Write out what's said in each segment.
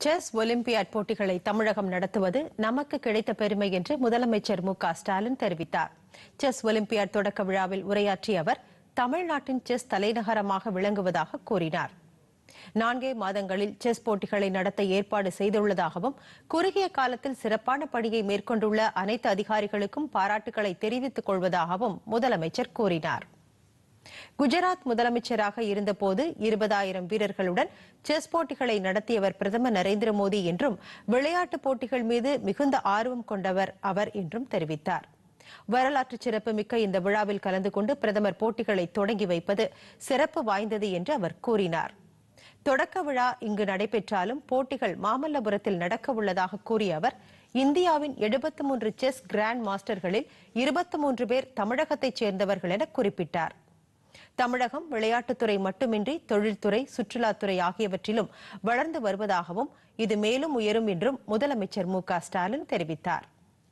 chess olympiad போட்டிகளை தமிழகம் நடத்துவது நமக்கு கிடைத்த பெருமை என்று முதலமைச்சர் மு க ஸ்டாலின் தெரிவித்தார் செஸ் ஒலிம்பியாட் தொடக்க விழாவில் உரையாற்றிய அவர் தமிழ்நாட்டின் செஸ் தலைநகரமாக விளங்குவதாக கூறினார் நான்கே மாதங்களில் செஸ் போட்டிகளை நடத்த ஏற்பாடு செய்துள்ளதாகவும் குறுகிய காலத்தில் சிறப்பான பணியை மேற்கொண்டுள்ள அனைத்து அதிகாரிகளுக்கும் பாராட்டுகளை தெரிவித்துக் கொள்வதாகவும் முதலமைச்சர் கூறினார் குஜராத் முதலமைச்சராக இருந்தபோது இருபதாயிரம் வீரர்களுடன் செஸ் போட்டிகளை நடத்தியவர் பிரதமர் நரேந்திர மோடி என்றும் விளையாட்டுப் போட்டிகள் மீது மிகுந்த ஆர்வம் கொண்டவர் அவர் என்றும் தெரிவித்தார் வரலாற்று சிறப்பு மிக்க இந்த விழாவில் கலந்து கொண்டு பிரதமர் போட்டிகளை தொடங்கி வைப்பது சிறப்பு வாய்ந்தது என்று அவர் கூறினார் தொடக்க விழா இங்கு நடைபெற்றாலும் போட்டிகள் மாமல்லபுரத்தில் நடக்க உள்ளதாக கூறிய அவர் இந்தியாவின் எழுபத்து மூன்று செஸ் கிராண்ட் மாஸ்டர்களில் இருபத்தி மூன்று பேர் தமிழகத்தைச் சேர்ந்தவர்கள் என குறிப்பிட்டார் தமிழகம் விளையாட்டுத்துறை மட்டுமின்றி தொழில்துறை சுற்றுலாத்துறை ஆகியவற்றிலும் வளர்ந்து வருவதாகவும் இது மேலும் உயரும் என்றும் முதலமைச்சர் மு க ஸ்டாலின் தெரிவித்தார்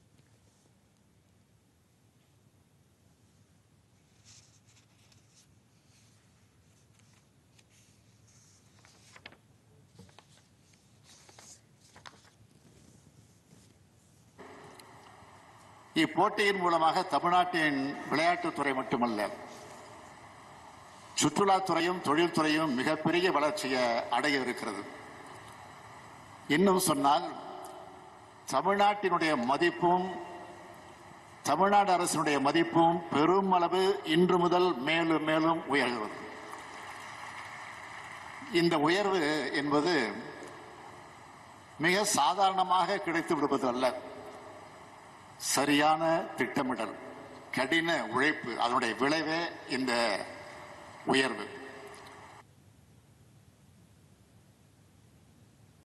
இப்போட்டியின் மூலமாக தமிழ்நாட்டின் விளையாட்டுத்துறை மட்டுமல்ல சுற்றுலாத்துறையும் தொழில்துறையும் மிகப்பெரிய வளர்ச்சியை அடைய இருக்கிறது இன்னும் சொன்னால் தமிழ்நாட்டினுடைய மதிப்பும் தமிழ்நாடு அரசினுடைய மதிப்பும் பெருமளவு இன்று முதல் மேலும் மேலும் உயர்கிறது இந்த உயர்வு என்பது மிக சாதாரணமாக கிடைத்து விடுவது அல்ல சரியான திட்டமிடல் கடின உழைப்பு அதனுடைய விளைவே இந்த உயர்வு